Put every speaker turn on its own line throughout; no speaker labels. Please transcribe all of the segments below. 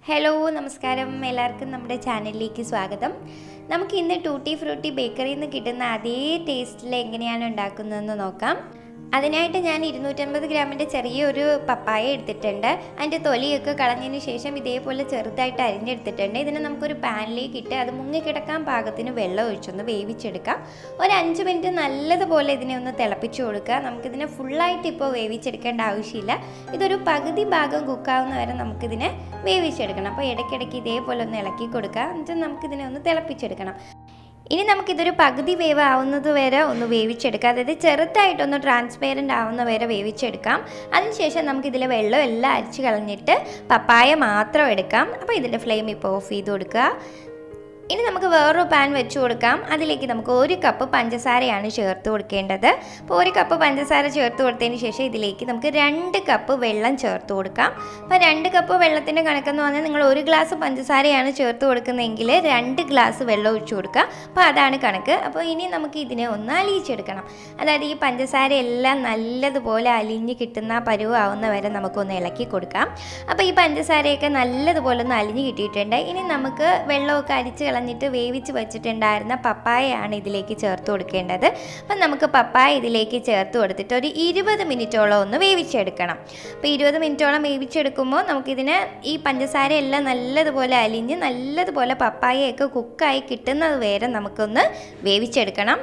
hello നമസ്കാരം എല്ലാവർക്കും നമ്മുടെ ചാനലിലേക്ക് സ്വാഗതം നമുക്ക് ഇന്ന് ടൂട്ടി ഫ്രൂട്ടി ബേക്കറിയിൽ നിന്ന് കിട്ടുന്ന അതേ ടേസ്റ്റിൽ എങ്ങനെയാണ് ഉണ്ടാക്കുന്നതെന്ന് നോക്കാം അതിനായിട്ട് ഞാൻ ഇരുന്നൂറ്റമ്പത് ഗ്രാമിൻ്റെ ചെറിയൊരു പപ്പായ എടുത്തിട്ടുണ്ട് അതിൻ്റെ തൊലിയൊക്കെ കളഞ്ഞതിന് ശേഷം ഇതേപോലെ ചെറുതായിട്ട് അരിഞ്ഞെടുത്തിട്ടുണ്ട് ഇതിനെ നമുക്കൊരു പാനിലേക്ക് ഇട്ട് അത് മുങ്ങിക്കിടക്കാൻ പാകത്തിന് വെള്ളം ഒഴിച്ചൊന്ന് വേവിച്ചെടുക്കാം ഒരു അഞ്ച് മിനിറ്റ് നല്ലതുപോലെ ഇതിനെ ഒന്ന് തിളപ്പിച്ച് കൊടുക്കുക നമുക്കിതിനെ ഫുള്ളായിട്ട് ഇപ്പോൾ വേവിച്ചെടുക്കേണ്ട ആവശ്യമില്ല ഇതൊരു പകുതി ഭാഗം കുക്കാവുന്ന വരെ നമുക്കിതിനെ വേവിച്ചെടുക്കണം അപ്പോൾ ഇടയ്ക്കിടയ്ക്ക് ഇതേപോലെ ഒന്ന് ഇളക്കി കൊടുക്കുക എന്നിട്ട് നമുക്കിതിനെ ഒന്ന് തിളപ്പിച്ചെടുക്കണം ഇനി നമുക്കിതൊരു പകുതി വേവ് ആവുന്നത് വരെ ഒന്ന് വേവിച്ചെടുക്കാം അതായത് ചെറുതായിട്ടൊന്ന് ട്രാൻസ്പെയറൻ്റ് ആവുന്ന വരെ വേവിച്ചെടുക്കാം അതിനുശേഷം നമുക്കിതിലെ വെള്ളം എല്ലാം അരിച്ച് കളഞ്ഞിട്ട് പപ്പായ മാത്രം എടുക്കാം അപ്പോൾ ഇതിൻ്റെ ഫ്ലെയിം ഇപ്പോൾ ഓഫ് ചെയ്ത് കൊടുക്കുക ഇനി നമുക്ക് വേറൊരു പാൻ വെച്ച് കൊടുക്കാം അതിലേക്ക് നമുക്ക് ഒരു കപ്പ് പഞ്ചസാരയാണ് ചേർത്ത് കൊടുക്കേണ്ടത് അപ്പോൾ ഒരു കപ്പ് പഞ്ചസാര ചേർത്ത് കൊടുത്തതിന് ശേഷം ഇതിലേക്ക് നമുക്ക് രണ്ട് കപ്പ് വെള്ളം ചേർത്ത് കൊടുക്കാം അപ്പോൾ രണ്ട് കപ്പ് വെള്ളത്തിൻ്റെ കണക്കെന്ന് പറഞ്ഞാൽ നിങ്ങൾ ഒരു ഗ്ലാസ് പഞ്ചസാരയാണ് ചേർത്ത് കൊടുക്കുന്നതെങ്കിൽ രണ്ട് ഗ്ലാസ് വെള്ളം ഒഴിച്ചു കൊടുക്കുക അപ്പോൾ അതാണ് കണക്ക് അപ്പോൾ ഇനി നമുക്ക് ഇതിനെ ഒന്ന് അലിയിച്ചെടുക്കണം അതായത് ഈ പഞ്ചസാര എല്ലാം നല്ലതുപോലെ അലിഞ്ഞ് കിട്ടുന്ന പരുവാവുന്ന വരെ നമുക്കൊന്ന് ഇളക്കി കൊടുക്കാം അപ്പോൾ ഈ പഞ്ചസാരയൊക്കെ നല്ലതുപോലെ ഒന്ന് അലിഞ്ഞ് കിട്ടിയിട്ടുണ്ട് ഇനി നമുക്ക് വെള്ളമൊക്കെ അരിച്ച് കളഞ്ഞിട്ട് വേവിച്ച് വെച്ചിട്ടുണ്ടായിരുന്ന പപ്പായയാണ് ഇതിലേക്ക് ചേർത്ത് കൊടുക്കേണ്ടത് അപ്പം നമുക്ക് പപ്പായ ഇതിലേക്ക് ചേർത്ത് കൊടുത്തിട്ട് ഒരു ഇരുപത് മിനിറ്റോളം ഒന്ന് വേവിച്ചെടുക്കണം അപ്പോൾ ഇരുപത് മിനിറ്റോളം വേവിച്ചെടുക്കുമ്പോൾ നമുക്കിതിന് ഈ പഞ്ചസാര എല്ലാം നല്ലതുപോലെ അലിഞ്ഞ് നല്ലതുപോലെ പപ്പായയൊക്കെ കുക്കായി കിട്ടുന്നത് വരെ നമുക്കൊന്ന് വേവിച്ചെടുക്കണം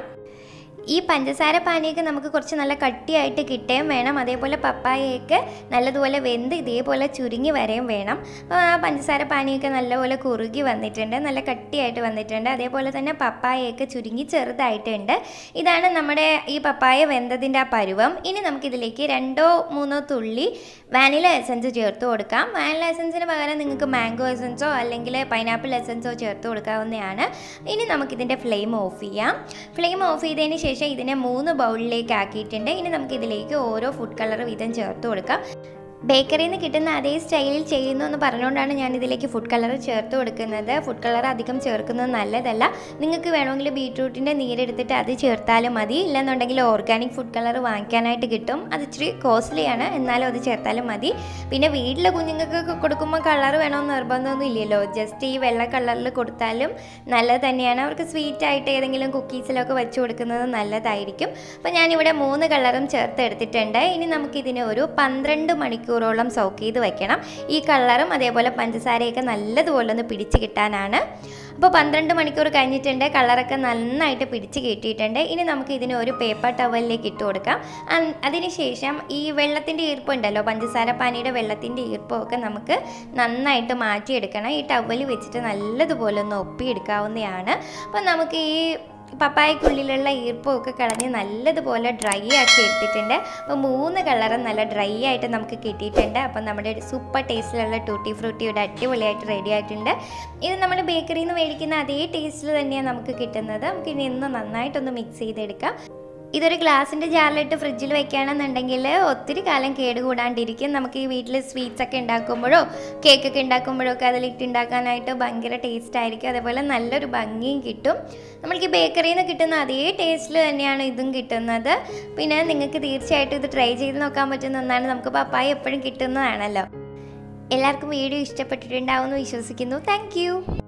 ഈ പഞ്ചസാര പാനിയൊക്കെ നമുക്ക് കുറച്ച് നല്ല കട്ടിയായിട്ട് കിട്ടുകയും വേണം അതേപോലെ പപ്പായയൊക്കെ നല്ലതുപോലെ വെന്ത് ഇതേപോലെ ചുരുങ്ങി വരെയും വേണം അപ്പോൾ ആ പഞ്ചസാര പാനിയൊക്കെ നല്ലപോലെ കുറുകി വന്നിട്ടുണ്ട് നല്ല കട്ടിയായിട്ട് വന്നിട്ടുണ്ട് അതേപോലെ തന്നെ പപ്പായയൊക്കെ ചുരുങ്ങി ചെറുതായിട്ടുണ്ട് ഇതാണ് നമ്മുടെ ഈ പപ്പായ വെന്തതിൻ്റെ ആ പരുവം ഇനി നമുക്കിതിലേക്ക് രണ്ടോ മൂന്നോ തുള്ളി വാനില എസൻസ് ചേർത്ത് കൊടുക്കാം വാനില എസൻസിന് പകരം നിങ്ങൾക്ക് മാംഗോ എസൻസോ അല്ലെങ്കിൽ പൈനാപ്പിൾ എസൻസോ ചേർത്ത് കൊടുക്കാവുന്നതാണ് ഇനി നമുക്കിതിൻ്റെ ഫ്ലെയിം ഓഫ് ചെയ്യാം ഫ്ലെയിം ഓഫ് ചെയ്തതിന് ശേഷം ഇതിനെ മൂന്ന് ബൗളിലേക്ക് ആക്കിയിട്ടുണ്ട് ഇനി നമുക്കിതിലേക്ക് ഓരോ ഫുഡ് കളർ വീതം ചേർത്ത് കൊടുക്കാം ബേക്കറിയിൽ നിന്ന് കിട്ടുന്ന അതേ സ്റ്റൈലിൽ ചെയ്യുന്നു എന്ന് പറഞ്ഞുകൊണ്ടാണ് ഞാൻ ഇതിലേക്ക് ഫുഡ് കളർ ചേർത്ത് കൊടുക്കുന്നത് ഫുഡ് കളർ അധികം ചേർക്കുന്നത് നല്ലതല്ല നിങ്ങൾക്ക് വേണമെങ്കിൽ ബീട്രൂട്ടിൻ്റെ നീരെടുത്തിട്ട് അത് ചേർത്താലും മതി ഇല്ലെന്നുണ്ടെങ്കിൽ ഓർഗാനിക് ഫുഡ് കളർ വാങ്ങിക്കാനായിട്ട് കിട്ടും അത് ഇച്ചിരി കോസ്റ്റ്ലിയാണ് എന്നാലും അത് ചേർത്താലും മതി പിന്നെ വീട്ടിലെ കുഞ്ഞുങ്ങൾക്ക് കൊടുക്കുമ്പോൾ കളർ വേണമെന്ന് നിർബന്ധമൊന്നും ഇല്ലല്ലോ ജസ്റ്റ് ഈ വെള്ള കളറിൽ കൊടുത്താലും നല്ലത് തന്നെയാണ് അവർക്ക് സ്വീറ്റ് ആയിട്ട് ഏതെങ്കിലും കുക്കീസിലൊക്കെ വെച്ച് കൊടുക്കുന്നത് നല്ലതായിരിക്കും അപ്പോൾ ഞാനിവിടെ മൂന്ന് കളറും ചേർത്ത് എടുത്തിട്ടുണ്ട് ഇനി നമുക്കിതിനെ ഒരു പന്ത്രണ്ട് മണിക്കൂറോളം സോക്ക് ചെയ്ത് വെക്കണം ഈ കളറും അതേപോലെ പഞ്ചസാരയൊക്കെ നല്ലതുപോലെ ഒന്ന് പിടിച്ച് കിട്ടാനാണ് അപ്പോൾ പന്ത്രണ്ട് മണിക്കൂർ കഴിഞ്ഞിട്ടുണ്ട് കളറൊക്കെ നന്നായിട്ട് പിടിച്ച് കിട്ടിയിട്ടുണ്ട് ഇനി നമുക്ക് ഇതിനെ ഒരു പേപ്പർ ടവലിലേക്ക് ഇട്ട് കൊടുക്കാം അൻ- അതിനുശേഷം ഈ വെള്ളത്തിൻ്റെ ഈർപ്പുണ്ടല്ലോ പഞ്ചസാര പാനിയുടെ വെള്ളത്തിൻ്റെ ഈർപ്പമൊക്കെ നമുക്ക് നന്നായിട്ട് മാറ്റിയെടുക്കണം ഈ ടവൽ വെച്ചിട്ട് നല്ലതുപോലെ ഒന്ന് ഒപ്പിയെടുക്കാവുന്നതാണ് അപ്പോൾ നമുക്ക് ഈ പപ്പായക്കുള്ളിലുള്ള ഈർപ്പമൊക്കെ കളഞ്ഞ് നല്ലതുപോലെ ഡ്രൈ ആക്കി എടുത്തിട്ടുണ്ട് അപ്പോൾ മൂന്ന് കളറും നല്ല ഡ്രൈ ആയിട്ട് നമുക്ക് കിട്ടിയിട്ടുണ്ട് അപ്പോൾ നമ്മുടെ ഒരു സൂപ്പർ ടേസ്റ്റിലുള്ള ടൂട്ടി ഫ്രൂട്ടി ഇവിടെ അടിപൊളിയായിട്ട് റെഡി ആയിട്ടുണ്ട് ഇത് നമ്മൾ ബേക്കറിയിൽ നിന്ന് മേടിക്കുന്ന അതേ ടേസ്റ്റിൽ തന്നെയാണ് നമുക്ക് കിട്ടുന്നത് നമുക്ക് ഇനി ഇന്ന് നന്നായിട്ടൊന്ന് മിക്സ് ചെയ്തെടുക്കാം ഇതൊരു ഗ്ലാസിൻ്റെ ജാറിലിട്ട് ഫ്രിഡ്ജിൽ വെക്കുകയാണെന്നുണ്ടെങ്കിൽ ഒത്തിരി കാലം കേടുകൂടാണ്ടിരിക്കും നമുക്ക് ഈ വീട്ടിൽ സ്വീറ്റ്സ് ഒക്കെ ഉണ്ടാക്കുമ്പോഴോ കേക്കൊക്കെ ഉണ്ടാക്കുമ്പോഴോ ഒക്കെ അതിലിട്ട് ഉണ്ടാക്കാനായിട്ട് ഭയങ്കര ടേസ്റ്റ് ആയിരിക്കും അതേപോലെ നല്ലൊരു ഭംഗിയും കിട്ടും നമ്മൾക്ക് ഈ ബേക്കറിയിൽ നിന്ന് കിട്ടുന്ന അതേ ടേസ്റ്റിൽ തന്നെയാണ് ഇതും കിട്ടുന്നത് പിന്നെ നിങ്ങൾക്ക് തീർച്ചയായിട്ടും ഇത് ട്രൈ ചെയ്ത് നോക്കാൻ പറ്റുന്ന ഒന്നാണ് നമുക്ക് പപ്പായ എപ്പോഴും കിട്ടുന്നതാണല്ലോ എല്ലാവർക്കും വീഡിയോ ഇഷ്ടപ്പെട്ടിട്ടുണ്ടാവുമെന്ന് വിശ്വസിക്കുന്നു താങ്ക്